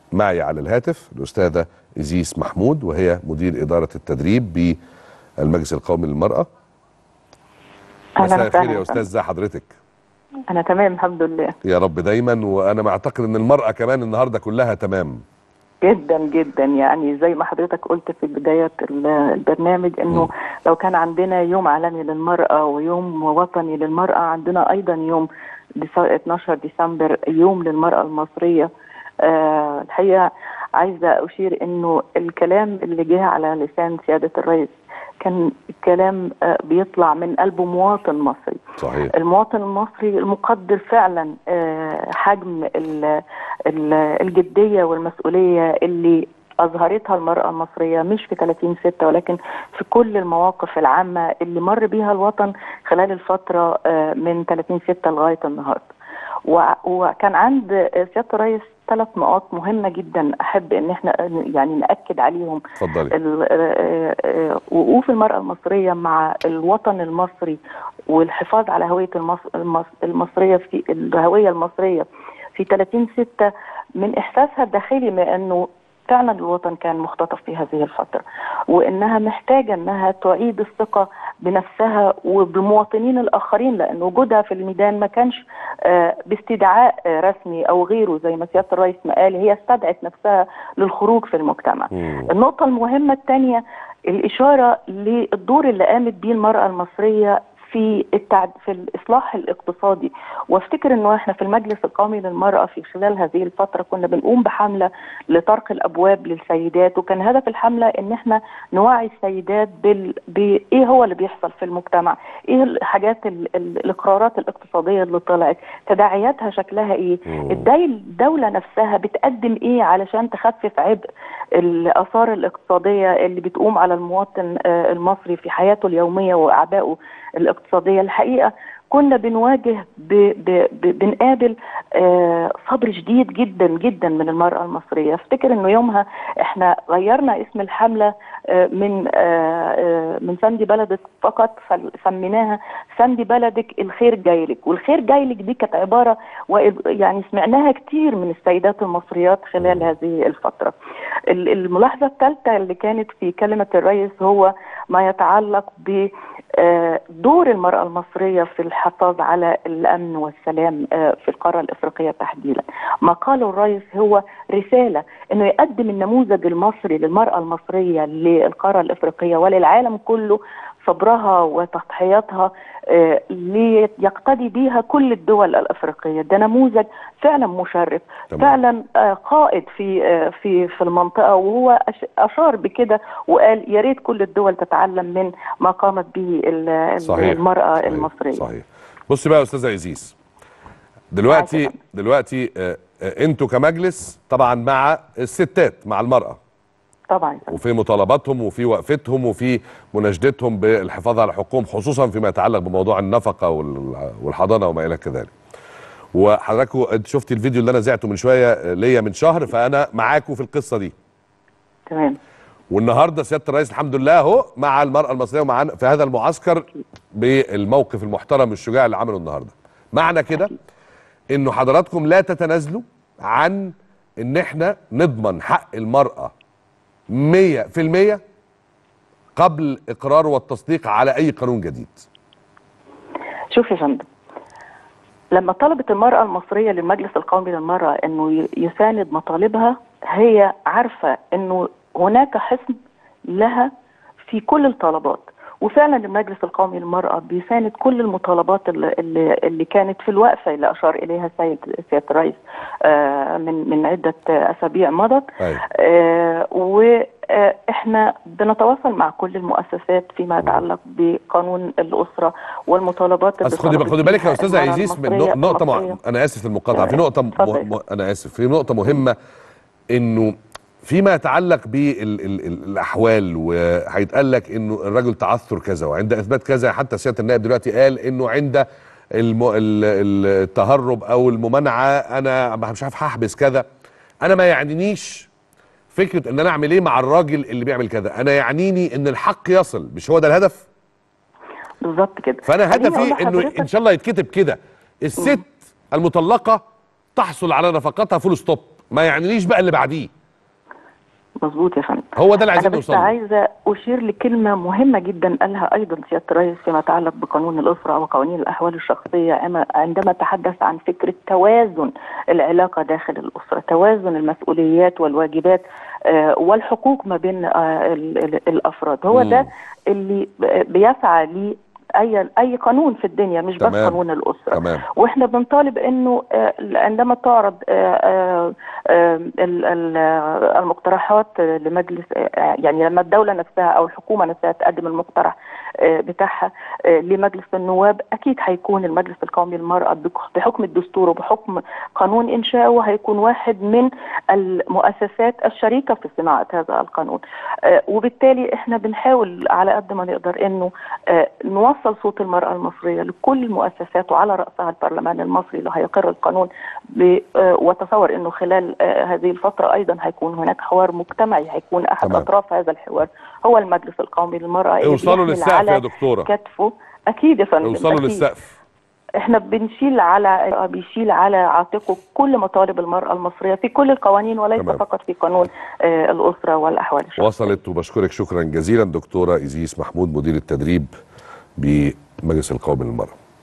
معي على الهاتف الاستاذه ازيس محمود وهي مدير اداره التدريب بالمجلس القومي للمراه مساء الخير يا استاذ ازي حضرتك انا تمام الحمد لله يا رب دايما وانا معتقد ان المراه كمان النهارده كلها تمام جدا جدا يعني زي ما حضرتك قلت في بدايه ال- البرنامج انه لو كان عندنا يوم عالمي للمراه ويوم وطني للمراه عندنا ايضا يوم ديس- 12 ديسمبر يوم للمراه المصريه آه الحقيقه عايزه اشير انه الكلام اللي جه على لسان سياده الرئيس كان الكلام آه بيطلع من قلب مواطن مصري صحيح المواطن المصري المقدر فعلا آه، حجم ال- ال- الجدية والمسؤولية اللي أظهرتها المرأة المصرية مش في 30 ستة ولكن في كل المواقف العامة اللي مر بيها الوطن خلال الفترة آه، من 30 ستة لغاية النهاردة وع- وكان عند آه، سيادة الرئيس ثلاث نقاط مهمة جدا أحب إن احنا يعني نأكد عليهم اتفضلي ال- آه، آه، وقوف المرأة المصرية مع الوطن المصري والحفاظ على هوية المص- المص- المصرية في الهوية المصرية في 30 ستة من إحساسها الداخلي من أنه فعلا الوطن كان مختطف في هذه الفترة وإنها محتاجة أنها تعيد الثقة بنفسها وبمواطنين الآخرين لأن وجودها في الميدان ما كانش آه، باستدعاء آه، رسمي أو غيره زي ما سيادة الرئيس ما قال هي استدعت نفسها للخروج في المجتمع مم. النقطة المهمة الثانية الإشارة للدور اللي قامت بيه المرأة المصرية في التعد... في الإصلاح الاقتصادي وافتكر انه احنا في المجلس القومي للمرأة في خلال هذه الفترة كنا بنقوم بحملة لطرق الأبواب للسيدات وكان هدف الحملة ان احنا نوعي السيدات بال... بإيه هو اللي بيحصل في المجتمع ايه الحاجات ال... ال... القرارات الاقتصادية اللي طلعت تداعياتها شكلها ايه مم. الدي- الدولة نفسها بتقدم ايه علشان تخفف عبء الآثار الاقتصادية اللي بتقوم على المواطن آه، المصري في حياته اليومية وأعبائه الاقتصادية الحقيقة كنا بنواجه ب ب ب بنقابل آه، صبر شديد جدا جدا من المرأة المصرية افتكر انه يومها احنا غيرنا اسم الحملة آه، من آه، آه، من سندي بلدك فقط فل- سميناها سندي بلدك الخير جايلك والخير جايلك دي كانت عبارة و- يعني سمعناها كتير من السيدات المصريات خلال هذه الفترة ال- الملاحظة الثالثة اللي كانت في كلمة الرئيس هو ما يتعلق ب آه، دور المرأة المصرية في الحفاظ على الأمن والسلام آه، في القارة الإفريقية تحديدا ما قاله الرئيس هو رسالة أنه يقدم النموذج المصري للمرأة المصرية للقارة الإفريقية وللعالم كله صبرها وتضحياتها آه، ليقتدي بيها كل الدول الافريقيه ده نموذج فعلا مشرف تمام. فعلا آه، قائد في آه، في في المنطقه وهو أش- اشار بكده وقال يا ريت كل الدول تتعلم من ما قامت به ال- ال- صحيح المراه صحيح. المصريه صحيح بصي بقى يا استاذه عزيز دلوقتي عايزة. دلوقتي آه، آه، انتوا كمجلس طبعا مع الستات مع المراه طبعا وفي مطالباتهم وفي وقفتهم وفي مناشدتهم بالحفاظ على حقوقهم خصوصا فيما يتعلق بموضوع النفقه وال- والحضانه وما الى كذلك. وحضراتكم انت شفتي الفيديو اللي انا زعته من شويه ليا من شهر فانا معاكم في القصه دي. تمام والنهارده سياده الرئيس الحمد لله اهو مع المراه المصريه ومعانا في هذا المعسكر بالموقف المحترم الشجاع اللي عمله النهارده. معنى كده انه حضراتكم لا تتنازلوا عن ان احنا نضمن حق المراه 100% قبل اقرار والتصديق على اي قانون جديد. شوف يا فندم لما طلبت المرأة المصرية للمجلس القومي للمرأة انه ي- يساند مطالبها هي عارفة انه هناك حصن لها في كل الطلبات وفعلا المجلس القومي للمرأة بيساند كل المطالبات اللي, اللي, اللي كانت في الوقفة اللي أشار إليها السيد سيادة الرئيس آه، من من عدة اسابيع مضت أيوة. آه، واحنا بنتواصل مع كل المؤسسات فيما يتعلق بقانون الاسره والمطالبات اللي بس خدي طلبت خدي بالك يا بيها استاذه المرأة عزيز من المصرية- نق- نقطه مع... المصرية. انا اسف المقاطعه في نقطه م... اتفضل. م... انا اسف في نقطه مهمه انه فيما يتعلق بالاحوال وهيتقال لك انه الرجل تعثر كذا وعند اثبات كذا حتى سياده النائب دلوقتي قال انه عند الم... ال- ال- التهرب او الممانعه انا مش عارف هحبس كذا انا ما يعنينيش فكره ان انا اعمل ايه مع الراجل اللي بيعمل كذا انا يعنيني ان الحق يصل مش هو ده الهدف بالظبط كده فانا خليني أقول هدفي انه لحضرتك- ان شاء الله يتكتب كده الست المطلقه تحصل على نفقاتها فول ستوب ما يعنيش بقى اللي بعديه مظبوط يا فندم هو ده اللي انا عايزين بس نوصل له. عايزه اشير لكلمه مهمه جدا قالها ايضا سياده الرئيس فيما يتعلق بقانون الاسره وقوانين الاحوال الشخصيه عما- عندما تحدث عن فكره توازن العلاقه داخل الاسره توازن المسؤوليات والواجبات آه، والحقوق ما بين آه، ال- ال- الافراد هو مم. ده اللي ب- بيسعى ليه اي اي قانون في الدنيا مش بس تمام. قانون الاسره تمام واحنا بنطالب انه آه، عندما تعرض آه، آه، آه، ال- ال- آه، المقترحات آه، لمجلس آه، يعني لما الدوله نفسها او الحكومه نفسها تقدم المقترح آه، بتاعها آه، لمجلس النواب اكيد هيكون المجلس القومي للمراه بك- بحكم الدستور وبحكم قانون انشائه هيكون واحد من المؤسسات الشريكه في صناعه هذا القانون آه، وبالتالي احنا بنحاول على قد ما نقدر انه آه، نوصل صوت المرأة المصرية لكل المؤسسات وعلى رأسها البرلمان المصري اللي هيقر القانون ب- آه، وتصور انه خلال آه، هذه الفترة ايضا هيكون هناك حوار مجتمعي هيكون احد تمام. اطراف هذا الحوار هو المجلس القومي للمرأة اللي يوصلوا بيحمل للسقف على يا دكتوره كتفه اكيد يا فندم يوصلوا أكيد. للسقف احنا بنشيل على بيشيل على عاتقه كل مطالب المرأة المصرية في كل القوانين وليس تمام. فقط في قانون آه، الأسرة والأحوال الشخصية وصلت وبشكرك شكرا جزيلا دكتوره ايزيس محمود مدير التدريب بمجلس القومي للمراه